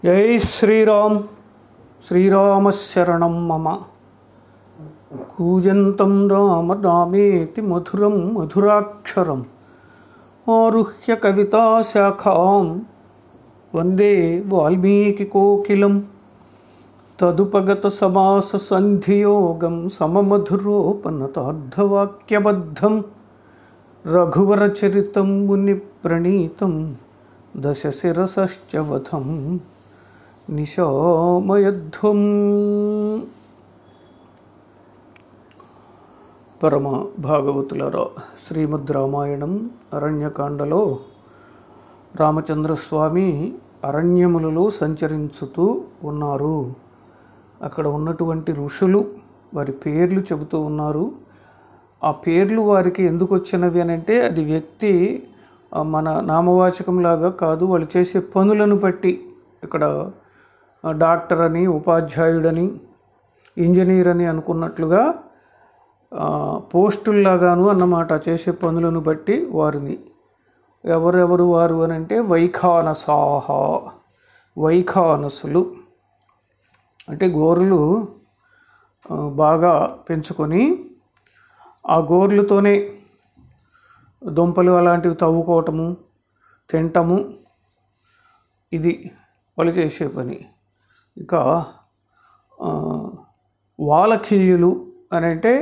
జై శ్రీరామ్ శ్రీరామశరణం మమ కూజంతం రామ రామేతి మధురం మధురాక్షరం ఆరుహ్య కవితాశాఖాం వందే వాల్మీకికోకిలం తదుపగత సమాస సంధియోగం సమమధురోపనతార్థవాక్యబద్ధం రఘువరచరితం ముని ప్రణీతం దశశిరసశ్చ వధం నిశామయధ్వం పరమ భాగవతులరా శ్రీమద్ రామాయణం అరణ్యకాండలో రామచంద్రస్వామి అరణ్యములలో సంచరించుతూ ఉన్నారు అక్కడ ఉన్నటువంటి ఋషులు వారి పేర్లు చెబుతూ ఉన్నారు ఆ పేర్లు వారికి ఎందుకు వచ్చినవి అని అంటే అది వ్యక్తి ఆ, మన నామవాచకంలాగా కాదు వాళ్ళు చేసే పనులను బట్టి ఇక్కడ ఆ, డాక్టర్ అని ఉపాధ్యాయుడని ఇంజనీర్ అని అనుకున్నట్లుగా ఆ, పోస్టుల్లాగాను అన్నమాట చేసే పనులను బట్టి వారిని ఎవరెవరు వారు అని అంటే వైఖానసాహ వైఖానసులు అంటే గోరులు ఆ, బాగా పెంచుకొని ఆ గోర్లతోనే దుంపలు అలాంటివి తవ్వుకోవటము తినటము ఇది వాళ్ళు చేసే పని ఇక ఆ, వాలఖిల్యులు అని అంటే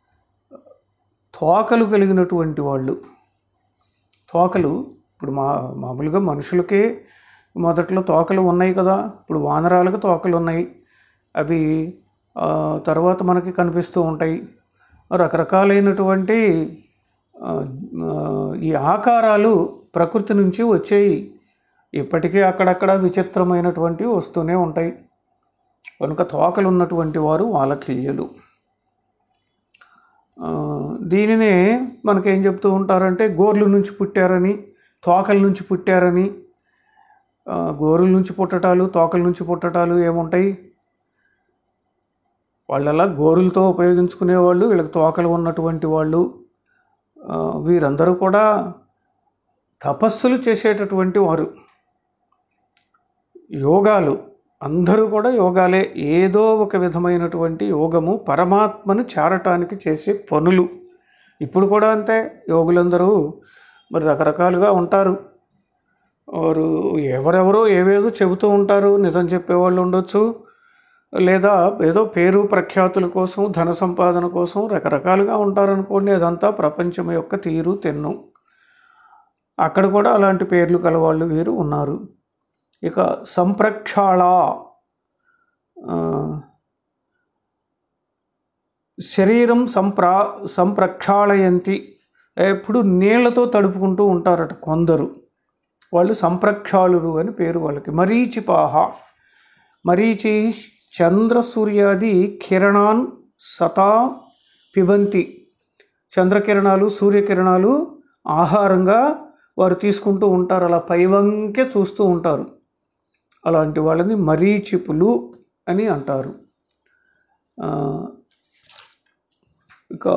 తోకలు కలిగినటువంటి వాళ్ళు తోకలు ఇప్పుడు మా మామూలుగా మనుషులకే మొదట్లో తోకలు ఉన్నాయి కదా ఇప్పుడు వానరాలకు తోకలు ఉన్నాయి అవి ఆ, తర్వాత మనకి కనిపిస్తూ ఉంటాయి రకరకాలైనటువంటి ఆ, ఆ, ఈ ఆకారాలు ప్రకృతి నుంచి వచ్చేవి ఇప్పటికీ అక్కడక్కడ విచిత్రమైనటువంటివి వస్తూనే ఉంటాయి కనుక తోకలు ఉన్నటువంటి వారు వాలకిల్యులు ఆ, దీనినే మనకేం చెప్తూ ఉంటారంటే గోర్ల నుంచి పుట్టారని తోకల నుంచి పుట్టారని ఆ, గోరుల నుంచి పుట్టటాలు తోకల నుంచి పుట్టటాలు ఏముంటాయి వాళ్ళలా గోరులతో ఉపయోగించుకునేవాళ్ళు వీళ్ళకి తోకలు ఉన్నటువంటి వాళ్ళు ఆ, వీరందరూ కూడా తపస్సులు చేసేటటువంటి వారు యోగాలు అందరూ కూడా యోగాలే ఏదో ఒక విధమైనటువంటి యోగము పరమాత్మను చేరటానికి చేసే పనులు ఇప్పుడు కూడా అంతే యోగులందరూ మరి రకరకాలుగా ఉంటారు వారు ఎవరెవరో ఏవేదో చెబుతూ ఉంటారు నిజం చెప్పేవాళ్ళు ఉండొచ్చు లేదా ఏదో పేరు ప్రఖ్యాతుల కోసం ధన సంపాదన కోసం రకరకాలుగా ఉంటారనుకోండి అదంతా ప్రపంచం యొక్క తీరు తెన్ను అక్కడ కూడా అలాంటి పేర్లు కలవాళ్ళు వీరు ఉన్నారు ఇక సంప్రక్షాళ ఆ, శరీరం సంప్రా సంప్రక్షాళయంతి ఎప్పుడు నీళ్లతో తడుపుకుంటూ ఉంటారట కొందరు వాళ్ళు సంప్రక్షాళురు అని పేరు వాళ్ళకి మరీచిపాహ మరీచి చంద్ర సూర్యాది కిరణాన్ సతా పిబంతి చంద్రకిరణాలు సూర్యకిరణాలు ఆహారంగా వారు తీసుకుంటూ ఉంటారు అలా పైవంకే చూస్తూ ఉంటారు అలాంటి వాళ్ళని మరీచిపులు అని అంటారు ఆ, ఇక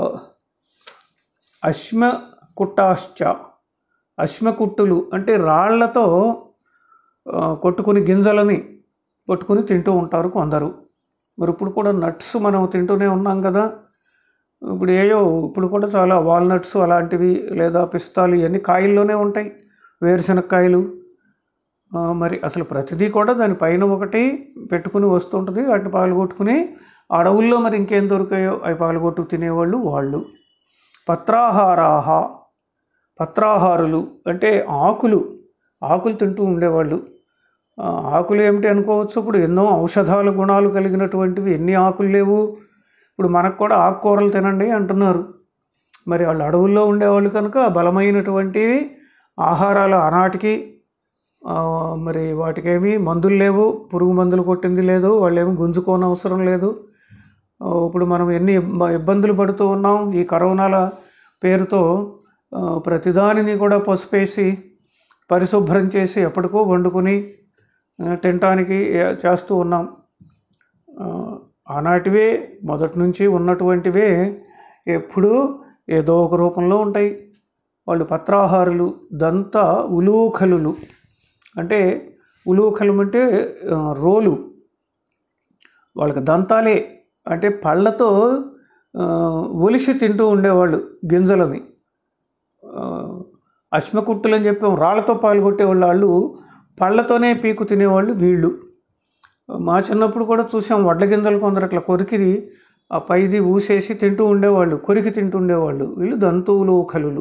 అశ్మ కుట్టాశ్చ అశ్మకుట్టులు అంటే రాళ్లతో ఆ, కొట్టుకుని గింజలని పట్టుకుని తింటూ ఉంటారు కొందరు మరి ఇప్పుడు కూడా నట్స్ మనం తింటూనే ఉన్నాం కదా ఇప్పుడు ఏయో ఇప్పుడు కూడా చాలా వాల్నట్స్ అలాంటివి లేదా పిస్తాలు ఇవన్నీ కాయల్లోనే ఉంటాయి వేరుశనక్కాయలు ఆ, మరి అసలు ప్రతిదీ కూడా దాని పైన ఒకటి పెట్టుకుని వస్తుంటుంది వాటిని పాల్గొట్టుకుని అడవుల్లో మరి ఇంకేం దొరికాయో అవి పాల్గొట్టు తినేవాళ్ళు వాళ్ళు పత్రాహారాహ పత్రాహారులు అంటే ఆకులు ఆకులు తింటూ ఉండేవాళ్ళు ఆ, ఆకులు ఏమిటి అనుకోవచ్చు ఇప్పుడు ఎన్నో ఔషధాల గుణాలు కలిగినటువంటివి ఎన్ని ఆకులు లేవు ఇప్పుడు మనకు కూడా ఆకుకూరలు తినండి అంటున్నారు మరి వాళ్ళు అడవుల్లో ఉండేవాళ్ళు కనుక బలమైనటువంటివి ఆహారాలు ఆనాటికి ఆ, మరి వాటికేమి మందులు లేవు పురుగు మందులు కొట్టింది లేదు వాళ్ళు ఏమి గుంజుకోని అవసరం లేదు ఆ, ఇప్పుడు మనం ఎన్ని ఇబ్బ- ఇబ్బందులు పడుతూ ఉన్నాం ఈ కరోనాల పేరుతో ఆ, ప్రతిదానిని కూడా పసుపేసి పరిశుభ్రం చేసి ఎప్పటికో వండుకొని ఆ, తినటానికి ఏ- చేస్తూ ఉన్నాం ఆ, ఆనాటివే మొదటి నుంచి ఉన్నటువంటివే ఎప్పుడూ ఏదో ఒక రూపంలో ఉంటాయి వాళ్ళు పత్రాహారులు దంత ఉలూఖలులు అంటే ఉలూఖలం అంటే ఆ, రోలు వాళ్ళకి దంతాలే అంటే పళ్ళతో ఆ, ఒలిసి తింటూ ఉండేవాళ్ళు గింజలని ఆ, అశ్మకుట్టులు అని చెప్పి రాళ్ళతో పాల్గొట్టేవాళ్ళు వాళ్ళు పళ్ళతోనే పీకు తినేవాళ్ళు వీళ్ళు మా చిన్నప్పుడు కూడా చూసాం వడ్ల గింజలు కొందరు అట్లా కొరికి ఆ పైది ఊసేసి తింటూ ఉండేవాళ్ళు కొరికి తింటూ ఉండేవాళ్ళు వీళ్ళు దంతువులు కలులు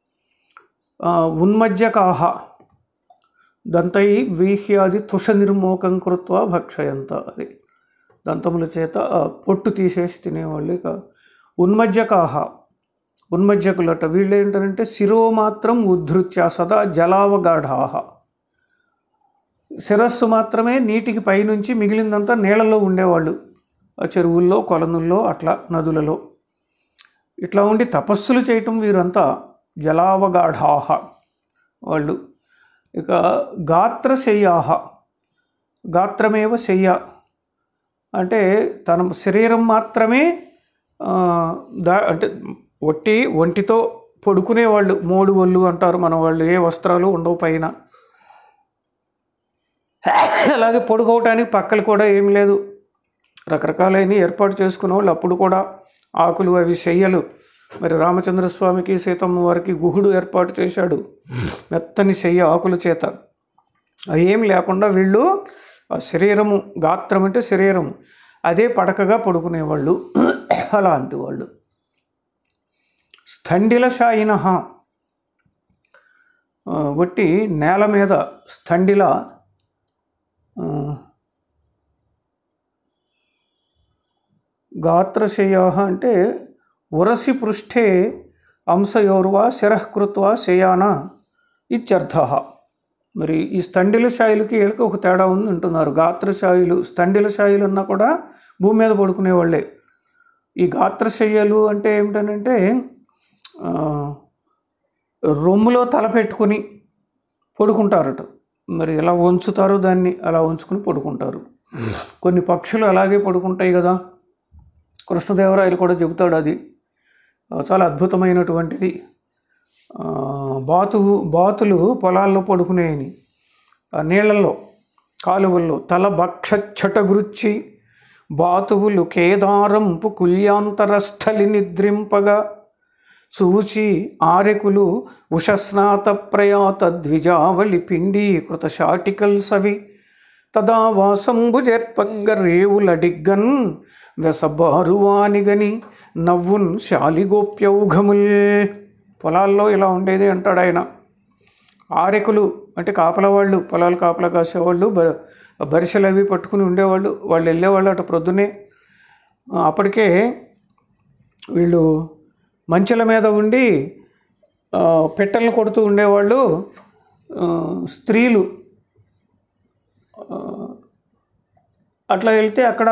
ఉన్మజ్జకాహ దంతై వీహ్యాది తుష నిర్మోకం కృత్వ భక్షయంత అది దంతముల చేత ఆ పొట్టు తీసేసి తినేవాళ్ళు ఇక ఉన్మజ్జకాహ ఉన్మజ్జకులట వీళ్ళు ఏంటంటే శిరో మాత్రం ఉద్ధృత్య సదా జలావగాఢాహ శిరస్సు మాత్రమే నీటికి పైనుంచి మిగిలిందంతా నీళ్ళలో ఉండేవాళ్ళు ఆ చెరువుల్లో కొలనుల్లో అట్లా నదులలో ఇట్లా ఉండి తపస్సులు చేయటం వీరంతా జలావగాఢాహ వాళ్ళు ఇక గాత్రశయ్యాహ గాత్రమేవ శయ్య అంటే తన శరీరం మాత్రమే ఆ, దా అంటే ఒట్టి ఒంటితో పడుకునేవాళ్ళు మోడు ఒళ్ళు అంటారు మన వాళ్ళు ఏ వస్త్రాలు ఉండవు పైన అలాగే పడుకోవటానికి పక్కలు కూడా ఏమి లేదు రకరకాలైన ఏర్పాటు చేసుకునే వాళ్ళు అప్పుడు కూడా ఆకులు అవి శయ్యలు మరి రామచంద్రస్వామికి సీతమ్మ వారికి గుహుడు ఏర్పాటు చేశాడు మెత్తని శయ్య ఆకుల చేత అవి ఏం లేకుండా వీళ్ళు ఆ శరీరము గాత్రం అంటే శరీరం అదే పడకగా పడుకునేవాళ్ళు అలాంటి వాళ్ళు స్థండిలశాయిన బట్టి నేల మీద స్థండిల ఆ, గాత్రశయ అంటే ఉరసి పృష్ఠే అంశయోర్వా శిరఃకృత్వా శయాన ఇత్యర్థ మరి ఈ స్థండిల శాయిలకి వీళ్ళకి ఒక తేడా ఉంది అంటున్నారు గాత్రశాయులు స్థండిల శాయులు అన్నా కూడా భూమి మీద పడుకునే వాళ్ళే ఈ గాత్రశయ్యలు అంటే ఏమిటనంటే ఆ, రొమ్ములో తల పెట్టుకుని పడుకుంటారట మరి ఎలా వంచుతారో దాన్ని అలా ఉంచుకుని పడుకుంటారు కొన్ని పక్షులు అలాగే పడుకుంటాయి కదా కృష్ణదేవరాయలు కూడా చెబుతాడు అది ఆ, చాలా అద్భుతమైనటువంటిది ఆ, బాతు బాతులు పొలాల్లో పడుకునేయని ఆ నీళ్ళల్లో కాలువల్లో తల భక్షచ్చటగురుచ్చి బాతువులు కేదారంపు కుల్యాంతరస్థలి నిద్రింపగా చూచి ఆరెకులు ఉషస్నాత ప్రయాత ద్విజావళి పిండీకృత శాటికల్ సవి తదా వాసంబు జర్పంగ రేవులడిగ్గన్ వెసబారువానిగని నవ్వున్ శాలిగోప్యౌఘముల్ పొలాల్లో ఇలా ఉండేది అంటాడు ఆయన ఆరెకులు అంటే కాపల వాళ్ళు పొలాలు కాపలా కాసేవాళ్ళు బ బరిసెలు అవి పట్టుకుని ఉండేవాళ్ళు వాళ్ళు వెళ్ళేవాళ్ళు అటు ప్రొద్దునే ఆ, అప్పటికే వీళ్ళు మంచెల మీద ఉండి ఆ, పిట్టలను కొడుతూ ఉండేవాళ్ళు ఆ, స్త్రీలు ఆ, అట్లా వెళ్తే అక్కడ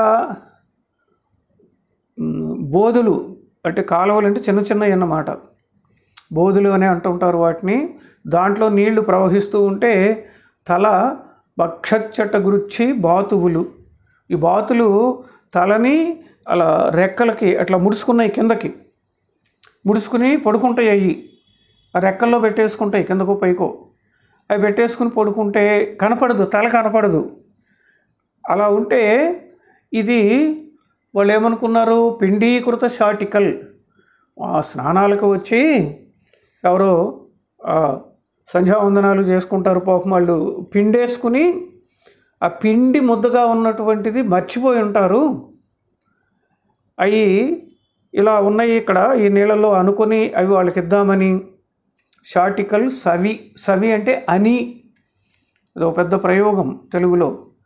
మ్, బోధులు అంటే కాలువలు అంటే చిన్న చిన్నవి అన్నమాట బోధులు అని అంటుంటారు వాటిని దాంట్లో నీళ్లు ప్రవహిస్తూ ఉంటే తల భక్షచ్చట గురుచ్చి బాతువులు ఈ బాతులు తలని అలా రెక్కలకి అట్లా ముడుచుకున్నాయి కిందకి ముడుచుకుని పడుకుంటాయి అవి ఆ రెక్కల్లో పెట్టేసుకుంటాయి కిందకో పైకో అవి పెట్టేసుకుని పడుకుంటే కనపడదు తల కనపడదు అలా ఉంటే ఇది వాళ్ళు ఏమనుకున్నారు పిండీకృత షాటికల్ ఆ స్నానాలకు వచ్చి ఎవరో ఆ సంధ్యావందనాలు చేసుకుంటారు పాపం వాళ్ళు పిండేసుకుని ఆ పిండి ముద్దగా ఉన్నటువంటిది మర్చిపోయి ఉంటారు అవి ఇలా ఉన్నాయి ఇక్కడ ఈ నీళ్ళలో అనుకొని అవి వాళ్ళకి ఇద్దామని షార్టికల్ సవి సవి అంటే అని ఇది ఒక పెద్ద ప్రయోగం తెలుగులో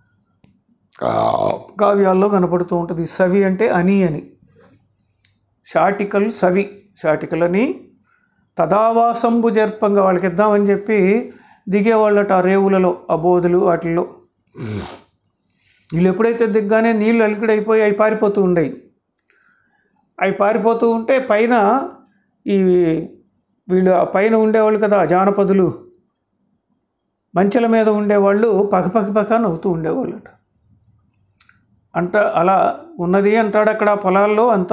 కావ్యాల్లో కనపడుతూ ఉంటుంది సవి అంటే అని అని షాటికల్ సవి షాటికల్ అని తదావాసంబు జర్పంగా వాళ్ళకి ఇద్దామని చెప్పి దిగేవాళ్ళట ఆ రేవులలో ఆ బోధులు వాటిల్లో వీళ్ళు ఎప్పుడైతే దిగ్గానే నీళ్ళు అలికిడైపోయి అవి పారిపోతూ ఉండేవి అవి పారిపోతూ ఉంటే పైన ఈ వీళ్ళు ఆ పైన ఉండేవాళ్ళు కదా జానపదులు మంచెల మీద ఉండేవాళ్ళు పకపక పక నవ్వుతూ ఉండేవాళ్ళట అంట అలా ఉన్నది అంటాడు అక్కడ ఆ పొలాల్లో అంత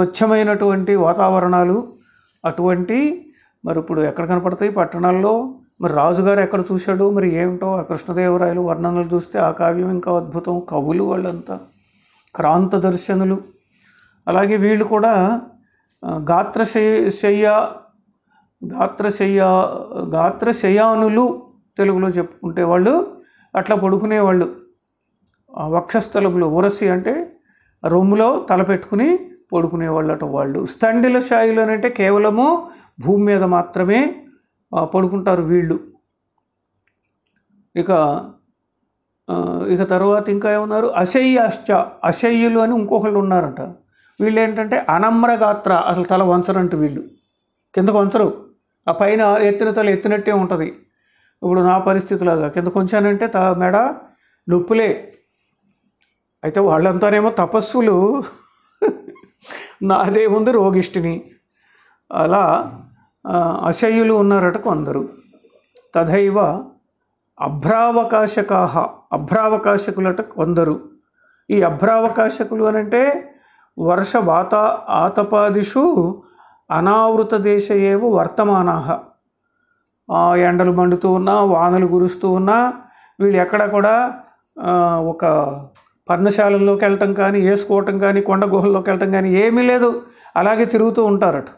స్వచ్ఛమైనటువంటి వాతావరణాలు అటువంటి మరి ఇప్పుడు ఎక్కడ కనపడతాయి పట్టణాల్లో మరి రాజుగారు ఎక్కడ చూశాడు మరి ఏమిటో ఆ కృష్ణదేవరాయలు వర్ణనలు చూస్తే ఆ కావ్యం ఇంకా అద్భుతం కవులు వాళ్ళంతా క్రాంత దర్శనులు అలాగే వీళ్ళు కూడా ఆ, గాత్రశయ శయ్య గాత్రశయ్య గాత్రశయానులు తెలుగులో చెప్పుకుంటే వాళ్ళు అట్లా పడుకునేవాళ్ళు ఆ వక్షస్థలములు ఉరసి అంటే రొమ్ములో తల పెట్టుకుని పడుకునేవాళ్ళట వాళ్ళు స్తండిల శాయిలు అని అంటే కేవలము భూమి మీద మాత్రమే ఆ, పడుకుంటారు వీళ్ళు ఇక ఆ, ఇక తర్వాత ఇంకా ఏమన్నారు అశయ్యాశ్చ అశయ్యులు అని ఇంకొకళ్ళు ఉన్నారట వీళ్ళు ఏంటంటే అనమ్ర గాత్ర అసలు తల వంచరంట వీళ్ళు కిందకు వంచరు ఆ పైన ఎత్తిన తల ఎత్తినట్టే ఉంటుంది ఇప్పుడు నా పరిస్థితిలాగా కిందకు ఉంచానంటే త మెడ నొప్పులే అయితే వాళ్ళంతానేమో తపస్సులు నాదేముంది రోగిష్టిని అలా ఆ, అశయ్యులు ఉన్నారట కొందరు తథైవ అభ్రావకాశకాహ అభ్రావకాశకులట కొందరు ఈ అభ్రావకాశకులు అని అంటే వర్ష వాత ఆతపాదిషు అనావృత దేశ ఏవ వర్తమానాహ ఆ, ఎండలు మండుతూ ఉన్నా వానలు కురుస్తూ ఉన్నా వీళ్ళు ఎక్కడ కూడా ఆ, ఒక పర్ణశాలల్లోకి వెళ్ళటం కానీ వేసుకోవటం కానీ కొండ గుహల్లోకి వెళ్ళటం కానీ ఏమీ లేదు అలాగే తిరుగుతూ ఉంటారట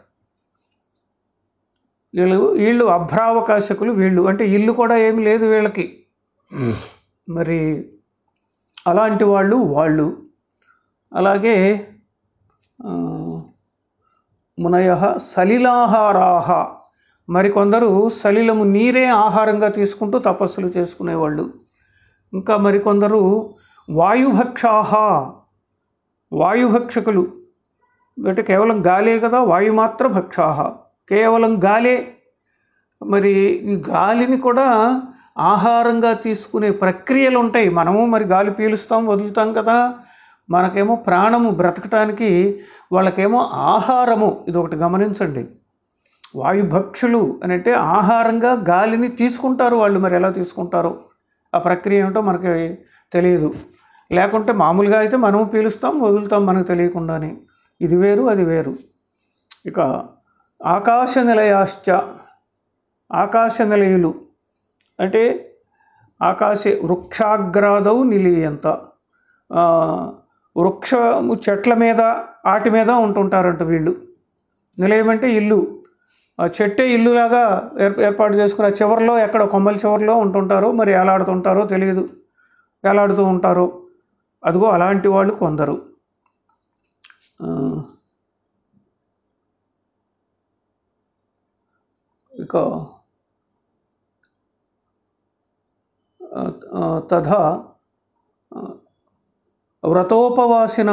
వీళ్ళు వీళ్ళు అభ్రావకాశకులు వీళ్ళు అంటే ఇల్లు కూడా ఏమి లేదు వీళ్ళకి మరి అలాంటి వాళ్ళు వాళ్ళు అలాగే ఆ, మునయ సలిలాహారాహ మరికొందరు సలిలము నీరే ఆహారంగా తీసుకుంటూ తపస్సులు చేసుకునేవాళ్ళు ఇంకా మరికొందరు వాయుభక్షాహ వాయుభక్షకులు అంటే కేవలం గాలే కదా వాయుమాత్ర భక్షాహ కేవలం గాలే మరి ఈ గాలిని కూడా ఆహారంగా తీసుకునే ప్రక్రియలు ఉంటాయి మనము మరి గాలి పీలుస్తాం వదులుతాం కదా మనకేమో ప్రాణము బ్రతకటానికి వాళ్ళకేమో ఆహారము ఇది ఒకటి గమనించండి వాయుభక్షులు అని అంటే ఆహారంగా గాలిని తీసుకుంటారు వాళ్ళు మరి ఎలా తీసుకుంటారో ఆ ప్రక్రియ ఏమిటో మనకి తెలియదు లేకుంటే మామూలుగా అయితే మనము పీలుస్తాం వదులుతాం మనకు తెలియకుండానే ఇది వేరు అది వేరు ఇక ఆకాశ నిలయాశ్చ ఆకాశ నిలయులు అంటే ఆకాశ వృక్షాగ్రాదౌ నిలీయంత ఆ, వృక్షము చెట్ల మీద ఆటి మీద ఉంటుంటారంట వీళ్ళు నిలయం అంటే ఇల్లు ఆ చెట్టే ఇల్లులాగా ఏర్ ఏర్పాటు చేసుకుని ఆ చివరిలో ఎక్కడ కొమ్మల చివరిలో ఉంటుంటారో మరి ఎలాడుతుంటారో తెలియదు ఎలాడుతూ ఉంటారో అదిగో అలాంటి వాళ్ళు కొందరు ఆ, ఇక ఆ, ఆ, తథా ఆ, వ్రతోపవాసిన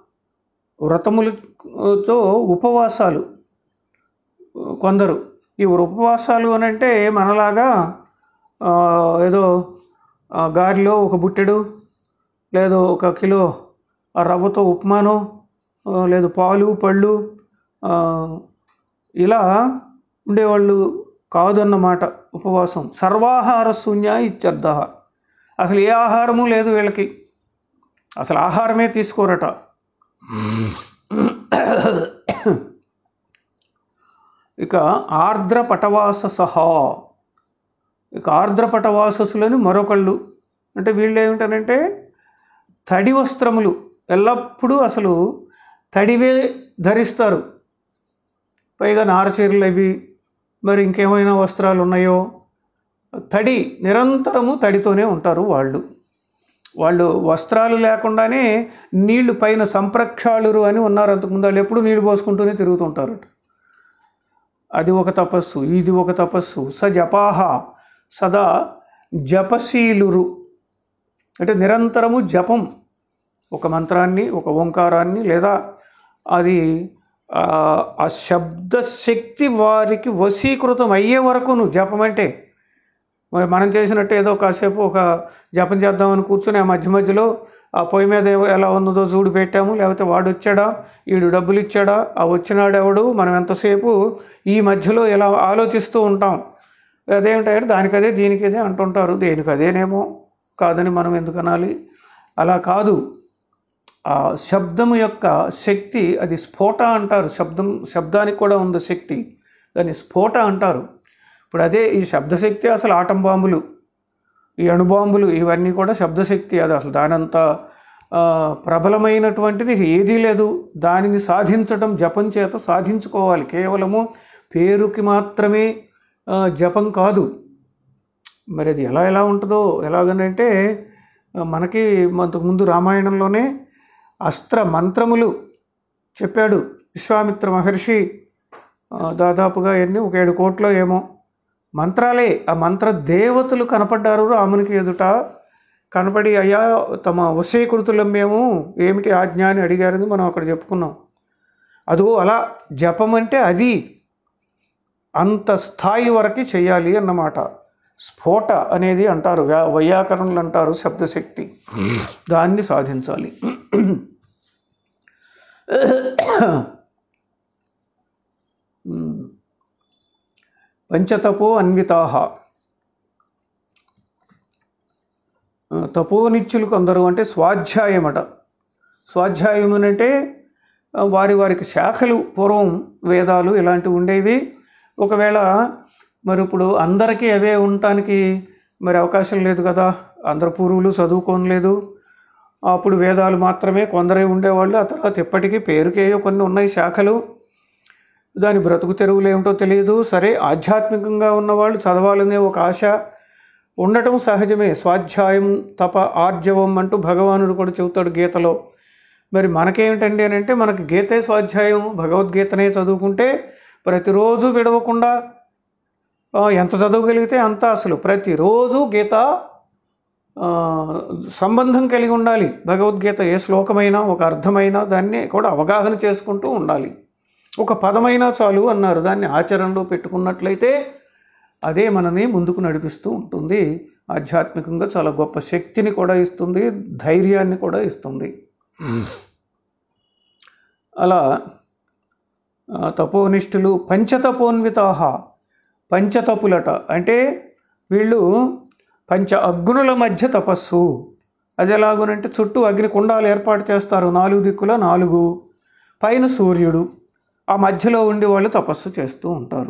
వ్రతములతో ఉపవాసాలు కొందరు ఈ ఉపవాసాలు అని అంటే మనలాగా ఆ, ఏదో ఆ, గారెలో ఒక బుట్టెడు లేదో ఒక కిలో ఆ రవ్వతో ఉప్మానో ఆ, లేదు పాలు పళ్ళు ఆ, ఇలా ఉండేవాళ్ళు కాదన్నమాట ఉపవాసం సర్వాహార శూన్య ఇత్యర్థ అసలు ఏ ఆహారము లేదు వీళ్ళకి అసలు ఆహారమే తీసుకోరట ఇక ఆర్ద్ర పటవాస సహా ఇక ఆర్ద్ర పటవాససులని మరొకళ్ళు అంటే వీళ్ళు ఏమిటనంటే తడి వస్త్రములు ఎల్లప్పుడూ అసలు తడివే ధరిస్తారు పైగా నారచీరలు అవి మరి ఇంకేమైనా వస్త్రాలు ఉన్నాయో తడి నిరంతరము తడితోనే ఉంటారు వాళ్ళు వాళ్ళు వస్త్రాలు లేకుండానే నీళ్లు పైన సంప్రక్షాళురు అని ఉన్నారు అంతకుముందు వాళ్ళు ఎప్పుడు నీళ్లు పోసుకుంటూనే తిరుగుతుంటారు అది ఒక తపస్సు ఇది ఒక తపస్సు స జపాహ సదా జపశీలురు అంటే నిరంతరము జపం ఒక మంత్రాన్ని ఒక ఓంకారాన్ని లేదా అది ఆ, ఆ శబ్ద శక్తి వారికి వశీకృతం అయ్యే వరకు నువ్వు జపం అంటే మరి మనం చేసినట్టు ఏదో కాసేపు ఒక జపం చేద్దామని కూర్చొని ఆ మధ్య మధ్యలో ఆ పొయ్యి మీద ఏవో ఎలా ఉన్నదో చూడు పెట్టాము లేకపోతే వాడు వచ్చాడా వీడు డబ్బులు ఇచ్చాడా ఆ వచ్చినాడు ఎవడు మనం ఎంతసేపు ఈ మధ్యలో ఇలా ఆలోచిస్తూ ఉంటాం అదేమిటంటే దానికదే దీనికదే అంటుంటారు దేనికి అదేనేమో కాదని మనం ఎందుకు అనాలి అలా కాదు ఆ శబ్దము యొక్క శక్తి అది స్ఫోట అంటారు శబ్దం శబ్దానికి కూడా ఉంది శక్తి దాన్ని స్ఫోట అంటారు ఇప్పుడు అదే ఈ శబ్దశక్తి అసలు ఆటం బాంబులు ఈ అణుబాంబులు ఇవన్నీ కూడా శబ్దశక్తి అది అసలు దానంత ఆ, ప్రబలమైనటువంటిది ఏదీ లేదు దానిని సాధించడం జపం చేత సాధించుకోవాలి కేవలము పేరుకి మాత్రమే ఆ, జపం కాదు మరి అది ఎలా ఎలా ఉంటుందో ఎలాగనంటే ఆ, మనకి అంతకుముందు రామాయణంలోనే అస్త్ర మంత్రములు చెప్పాడు విశ్వామిత్ర మహర్షి ఆ, దాదాపుగా ఎన్ని ఒక ఏడు కోట్లో ఏమో మంత్రాలే ఆ మంత్ర దేవతలు కనపడ్డారు రామునికి ఎదుట కనపడి అయ్యా తమ వశీకృతులం మేము ఏమిటి ఆజ్ఞ అని అడిగారని మనం అక్కడ చెప్పుకున్నాం అదిగో అలా జపం అంటే అది అంత స్థాయి వరకు చేయాలి అన్నమాట స్ఫోట అనేది అంటారు వ్యా- వైయాకరణలు అంటారు శబ్దశక్తి దాన్ని సాధించాలి పంచతపో అన్వితాహ ఆ, తపోనిత్యులు కొందరు అంటే స్వాధ్యాయమట స్వాధ్యాయం అని అంటే ఆ, వారి వారికి శాఖలు పూర్వం వేదాలు ఇలాంటివి ఉండేవి ఒకవేళ మరి ఇప్పుడు అందరికీ అవే ఉండటానికి మరి అవకాశం లేదు కదా అందరు పూర్వులు చదువుకోనలేదు అప్పుడు వేదాలు మాత్రమే కొందరే ఉండేవాళ్ళు ఆ తర్వాత ఇప్పటికీ పేరుకేయో కొన్ని ఉన్నాయి శాఖలు దాని బ్రతుకు తెరువులు ఏమిటో తెలియదు సరే ఆధ్యాత్మికంగా ఉన్నవాళ్ళు చదవాలనే ఒక ఆశ ఉండటం సహజమే స్వాధ్యాయం తప ఆర్జవం అంటూ భగవానుడు కూడా చెబుతాడు గీతలో మరి మనకేమిటండి అని అంటే మనకి గీతే స్వాధ్యాయం భగవద్గీతనే చదువుకుంటే ప్రతిరోజు విడవకుండా ఆ, ఎంత చదవగలిగితే అంత అసలు ప్రతిరోజు గీత ఆ, సంబంధం కలిగి ఉండాలి భగవద్గీత ఏ శ్లోకమైనా ఒక అర్థమైనా దాన్ని కూడా అవగాహన చేసుకుంటూ ఉండాలి ఒక పదమైనా చాలు అన్నారు దాన్ని ఆచరణలో పెట్టుకున్నట్లయితే అదే మనని ముందుకు నడిపిస్తూ ఉంటుంది ఆధ్యాత్మికంగా చాలా గొప్ప శక్తిని కూడా ఇస్తుంది ధైర్యాన్ని కూడా ఇస్తుంది అలా ఆ, తపోనిష్ఠులు పంచతపోన్వితాహ పంచతపులట అంటే వీళ్ళు పంచ అగ్నుల మధ్య తపస్సు అది ఎలాగునంటే చుట్టూ అగ్ని కుండాలు ఏర్పాటు చేస్తారు నాలుగు దిక్కుల నాలుగు పైన సూర్యుడు ఆ మధ్యలో ఉండి వాళ్ళు తపస్సు చేస్తూ ఉంటారు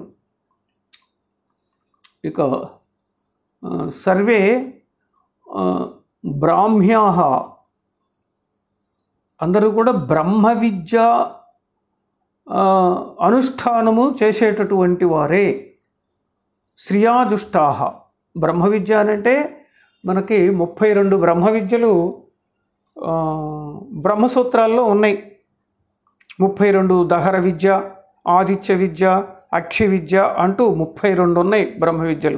ఇక ఆ, సర్వే ఆ, బ్రాహ్మ్యా అందరూ కూడా బ్రహ్మ విద్య ఆ, అనుష్ఠానము చేసేటటువంటి వారే శ్రియాదుష్టాహ బ్రహ్మ విద్య అని అంటే మనకి ముప్పై రెండు బ్రహ్మ విద్యలు ఆ, బ్రహ్మసూత్రాల్లో ఉన్నాయి ముప్పై రెండు దహర విద్య ఆదిత్య విద్య అక్షి విద్య అంటూ ముప్పై రెండు ఉన్నాయి బ్రహ్మ విద్యలు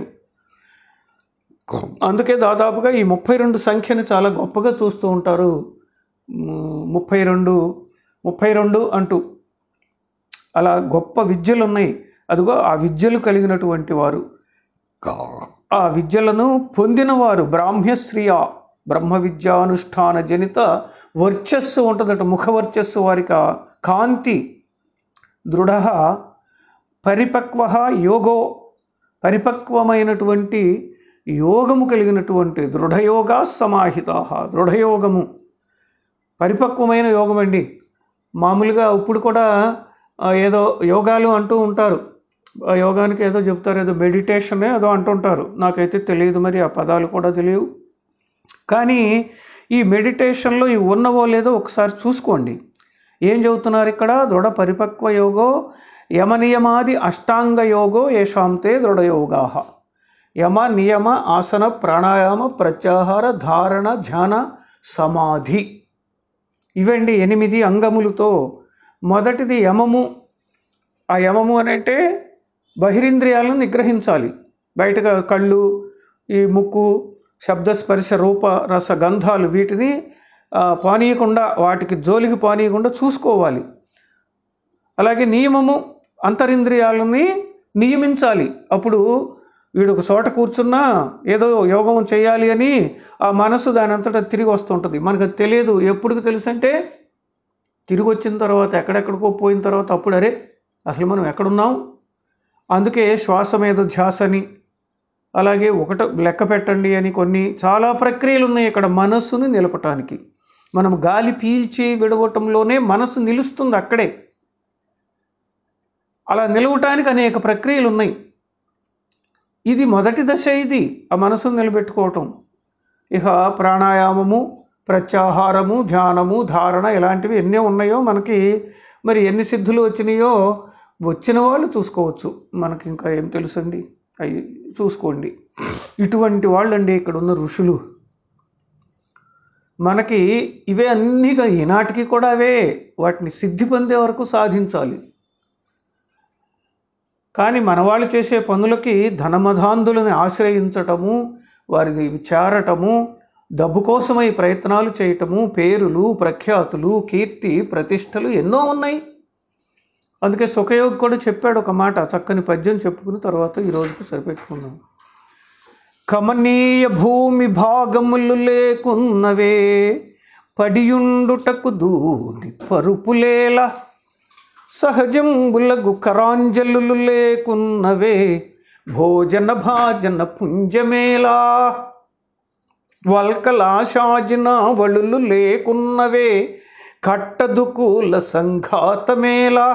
అందుకే దాదాపుగా ఈ ముప్పై రెండు సంఖ్యను చాలా గొప్పగా చూస్తూ ఉంటారు ము- ముప్పై రెండు ముప్పై రెండు అంటూ అలా గొప్ప విద్యలు ఉన్నాయి అదిగో ఆ విద్యలు కలిగినటువంటి వారు ఆ విద్యలను పొందినవారు బ్రాహ్మ్యశ్రియ బ్రహ్మ విద్యానుష్ఠాన జనిత వర్చస్సు ఉంటుందట ముఖ వర్చస్సు వారికి ఆ కాంతి దృఢ పరిపక్వ యోగో పరిపక్వమైనటువంటి యోగము కలిగినటువంటి దృఢయోగా సమాహిత దృఢయోగము పరిపక్వమైన యోగం అండి మామూలుగా ఇప్పుడు కూడా ఆ, ఏదో యోగాలు అంటూ ఉంటారు ఆ యోగానికి ఏదో చెప్తారు ఏదో మెడిటేషనే ఏదో అంటుంటారు నాకైతే తెలియదు మరి ఆ పదాలు కూడా తెలియవు కానీ ఈ మెడిటేషన్లో ఇవి ఉన్నవో లేదో ఒకసారి చూసుకోండి ఏం చెబుతున్నారు ఇక్కడ దృఢ పరిపక్వ యోగో యమ నియమాది అష్టాంగ యోగో ఏషాంతే దృఢ యోగా యమ నియమ ఆసన ప్రాణాయామ ప్రత్యాహార ధారణ ధ్యాన సమాధి ఇవండి ఎనిమిది అంగములతో మొదటిది యమము ఆ యమము అని అంటే బహిరింద్రియాలను నిగ్రహించాలి బయటగా కళ్ళు ఈ ముక్కు శబ్దస్పర్శ రూప రస గంధాలు వీటిని ఆ, పానీయకుండా వాటికి జోలికి పానీయకుండా చూసుకోవాలి అలాగే నియమము అంతరింద్రియాలని నియమించాలి అప్పుడు వీడు ఒక చోట కూర్చున్నా ఏదో యోగం చేయాలి అని ఆ మనసు దాని అంతటా తిరిగి వస్తుంటుంది మనకు అది తెలియదు ఎప్పటికి తెలుసు అంటే తిరిగి వచ్చిన తర్వాత ఎక్కడెక్కడికో పోయిన తర్వాత అప్పుడు అరే అసలు మనం ఎక్కడున్నాం అందుకే శ్వాస మీద ధ్యాసని అలాగే ఒకట లెక్క పెట్టండి అని కొన్ని చాలా ప్రక్రియలు ఉన్నాయి ఇక్కడ మనస్సును నిలపటానికి మనం గాలి పీల్చి విడవటంలోనే మనసు నిలుస్తుంది అక్కడే అలా నిలవటానికి అనేక ప్రక్రియలు ఉన్నాయి ఇది మొదటి దశ ఇది ఆ మనసును నిలబెట్టుకోవటం ఇక ప్రాణాయామము ప్రత్యాహారము ధ్యానము ధారణ ఇలాంటివి ఎన్ని ఉన్నాయో మనకి మరి ఎన్ని సిద్ధులు వచ్చినాయో వచ్చిన వాళ్ళు చూసుకోవచ్చు మనకి ఇంకా ఏం తెలుసండి అవి చూసుకోండి ఇటువంటి వాళ్ళండి ఇక్కడ ఉన్న ఋషులు మనకి ఇవే అన్నీగా ఈనాటికి కూడా అవే వాటిని సిద్ధి పొందే వరకు సాధించాలి కానీ మనవాళ్ళు చేసే పనులకి ధనమధాంధులను ఆశ్రయించటము వారిని చేరటము డబ్బు కోసమై ప్రయత్నాలు చేయటము పేరులు ప్రఖ్యాతులు కీర్తి ప్రతిష్టలు ఎన్నో ఉన్నాయి అందుకే సుఖయోగ్ కూడా చెప్పాడు ఒక మాట చక్కని పద్యం చెప్పుకుని తర్వాత ఈ రోజుకు సరిపెట్టుకుందాం కమనీయ భూమి భాగములు లేకున్నవే పడియుండుటకు దూది పరుపులేల సహజంబులగు కరాంజలు లేకున్నవే భోజన భాజన పుంజమేలా వల్కలాశాజిన వళులు లేకున్నవే కట్టదుకూల సంఘాతమేలా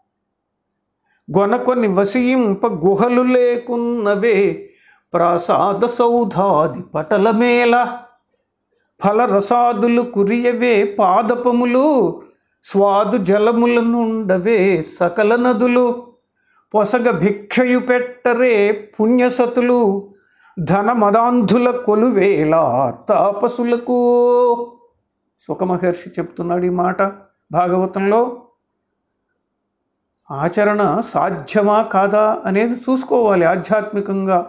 గొనకొని వసింప గుహలు లేకున్నవే ప్రాసాద సౌధాది పటలమేల ఫలరసాదులు కురియవే పాదపములు స్వాదు జలముల నుండవే సకల నదులు పొసగ భిక్షయు పెట్టరే పుణ్యసతులు ధన మదాంధుల కొలువేల తాపసులకు సుఖమహర్షి చెప్తున్నాడు ఈ మాట భాగవతంలో ఆచరణ సాధ్యమా కాదా అనేది చూసుకోవాలి ఆధ్యాత్మికంగా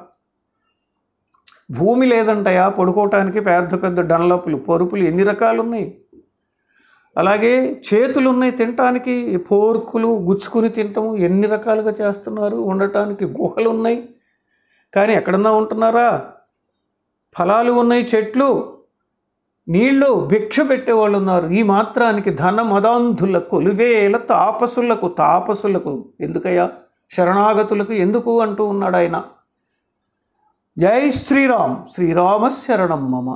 భూమి లేదంటయా పడుకోవటానికి పెద్ద పెద్ద డన్లపులు పరుపులు ఎన్ని రకాలు ఉన్నాయి అలాగే చేతులు ఉన్నాయి తినటానికి పోర్కులు గుచ్చుకుని తినటము ఎన్ని రకాలుగా చేస్తున్నారు ఉండటానికి గుహలు ఉన్నాయి కానీ ఎక్కడన్నా ఉంటున్నారా ఫలాలు ఉన్నాయి చెట్లు నీళ్ళు భిక్ష పెట్టేవాళ్ళు ఉన్నారు ఈ మాత్రానికి ధన మదాంధుల కొలువేల తాపసులకు తాపసులకు ఎందుకయ్యా శరణాగతులకు ఎందుకు అంటూ ఉన్నాడు ఆయన జై శ్రీరామ్ శ్రీరామ శరణం మమ